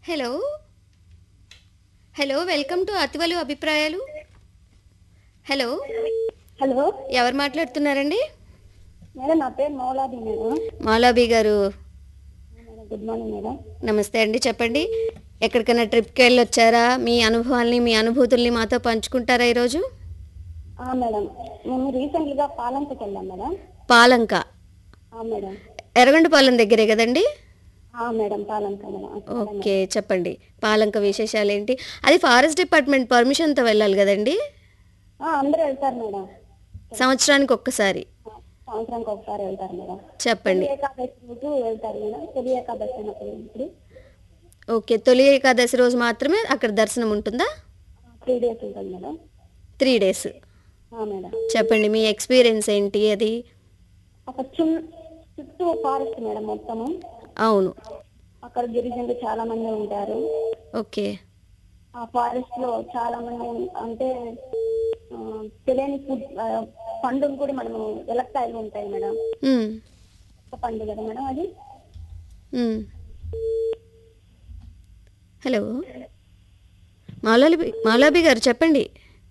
Hello hello welcome to అతివలు అభిప్రాయాలు hello hello ఎవరు మాట్లాడుతున్నారండి మేడం నా పేరు మౌలాది మేడం మాలాబీ గారు మేడం గుడ్ మార్నింగ్ మేడం నమస్తే అండి చెప్పండి ఎక్కడికైనా ట్రిప్కి వెళ్ళి వచ్చారా మీ అనుభవాల్ని మీ అనుభూతుల్ని మాతో పంచుకుంటారా ఈరోజు ఆ మేడం మేము రీసెంట్గా పాలంకకి వెళ్ళాం మేడం పాలంక ఆ మేడం ఎర్రగొండపాలెం దగ్గరే కదండి ఆ మేడం పాలంక మేడం ఓకే చెప్పండి పాలంక విశేషాలు ఏంటి అది ఫారెస్ట్ డిపార్ట్మెంట్ పర్మిషన్తో వెళ్ళాలి కదండి ఆ, అందరూ వెళ్తారు మేడం సంవత్సరానికి ఒక్కసారి ఆ, సంవత్సరానికి ఒకసారి వెళ్తారు మేడం చెప్పండి తొలి ఏకాదశి రోజు వెళ్తారు మేడం తొలి ఏకాదశి అయినప్పుడు ఇప్పుడు ఓకే తొలి ఏకాదశి రోజు మాత్రమే అక్కడ దర్శనం ఉంటుందా త్రీ డేస్ ఉంటుంది మేడం త్రీ డేస్ ఆ మేడం చెప్పండి మీ ఎక్స్పీరియన్స్ ఏంటి అది ఒక చిన్న చుట్టూ ఫారెస్ట్ మేడం మొత్తము అవును అక్కడ గిరిజనులు చాలా మంది ఉంటారు ఓకే ఆ ఫారెస్ట్ లో చాలా మంది అంటే ఆ, తెలియని ఫుడ్ ఆ, పండుగ కూడా మనము ఎలక్కాయలు ఉంటాయి మేడం మ్మ్. ఒక పండు కదా మేడం అది మ్మ్. హలో మాలాబీ మాలాబీ గారు చెప్పండి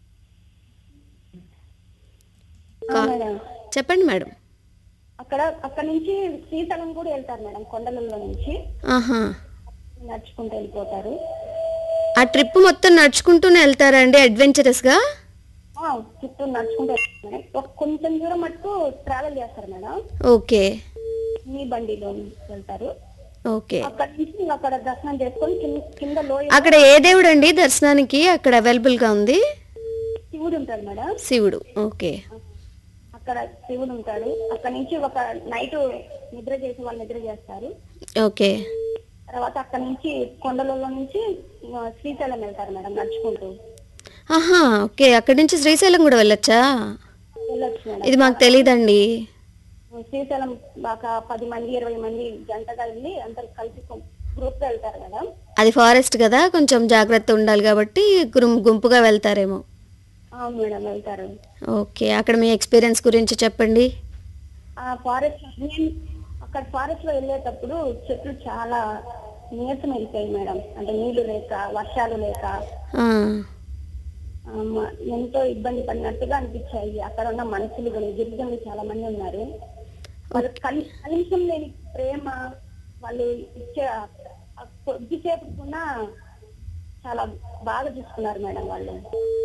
ఆ, మేడం చెప్పండి మేడం అక్కడ అక్కడ నుంచి శ్రీశైలం కూడా వెళ్తారు మేడం కొండలలో నుంచి ఆహా నడుచుకుంటూ వెళ్ళిపోతారు ఆ ట్రిప్ మొత్తం నడుచుకుంటూనే వెళ్తారా అండి అడ్వెంచరస్గా ఆ, చుట్టూ నడుచుకుంటూ వెళ్తారు మేడం ఒక కొంచెం దూరం మటుకు ట్రావెల్ చేస్తారు మేడం ఓకే మీ బండిలో వెళ్తారు ఓకే అక్కడ నుంచి అక్కడ దర్శనం చేసుకొని కింద కింద లోయ అక్కడ ఏ దేవుడు అండి దర్శనానికి అక్కడ అవైలబుల్గా ఉంది శివుడు ఉంటాడు మేడం శివుడు ఓకే అక్కడ శివుడు ఉంటాడు అక్కడ నుంచి ఒక నైట్ నిద్ర చేసి వాళ్ళు నిద్ర చేస్తారు ఓకే తర్వాత అక్కడ నుంచి కొండలలో నుంచి ఆ, శ్రీశైలం వెళ్తారు మేడం నడుచుకుంటూ ఆహా ఓకే అక్కడి నుంచి శ్రీశైలం కూడా వెళ్ళొచ్చా వెళ్ళొచ్చు మేడం ఇది మాకు తెలియదండి శ్రీశైలం బాగా పది మంది ఇరవై మంది జంటగా వెళ్ళి అందరు కలిసి గ్రూప్ గా వెళ్తారు మేడం అది ఫారెస్ట్ కదా కొంచెం జాగ్రత్త ఉండాలి కాబట్టి గుం- గుంపుగా వెళ్తారేమో అవును మేడం వెళ్తారు ఓకే అక్కడ మీ ఎక్స్పీరియన్స్ గురించి చెప్పండి ఆ ఫారెస్ట్ నేను అక్కడ ఫారెస్ట్ లో వెళ్ళేటప్పుడు చెట్లు చాలా నీరసం వెళ్ళిపోయాయి మేడం అంటే నీళ్లు లేక వర్షాలు లేక ఆ, ఆ, మ- ఎంతో ఇబ్బంది పడినట్టుగా అనిపించాయి అక్కడ ఉన్న మనుషులు కానీ గిరిజనులు చాలా మంది ఉన్నారు వాళ్ళు కని- కనీసం లేని ప్రేమ వాళ్ళు ఇచ్చే ఆ- ఆ కొద్దిసేపు కూడా చాలా బాగా చూసుకున్నారు మేడం వాళ్ళు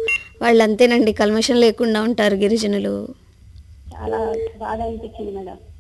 వాళ్ళు అంతేనండి కల్మషం లేకుండా ఉంటారు గిరిజనులు చాలా బాగా అనిపించింది మేడం